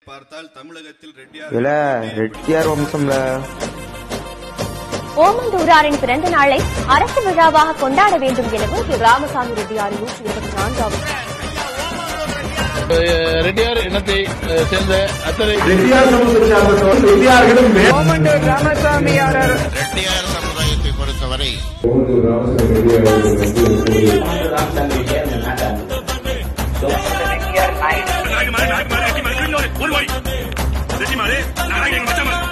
பார்த்தால் தமிழகத்தில் இல்ல ரெட்டியார் ரெட்டியார் வம்சம்ல ஓமந்தூராரின் பிறந்த நாளை அரசு விழாவாக கொண்டாட வேண்டும் எனவும் திரு ராமசாமி ரெட்டியார் நூற்றி இருபத்தி நான்காவது ரெட்டியார் இனத்தை அஹ், சேர்ந்த அத்தனை ரெட்டியார் சமூகத்தை சார்ந்த ரெட்டியார்களும் ரெட்டியார் சமுதாயத்தை பொறுத்தவரை நாயக்கு மாறு நாயக்கு மாறு ரெட்டி மாறு ஒரு வாய் ரெட்டி மாறு நாயக்கு மச்சான்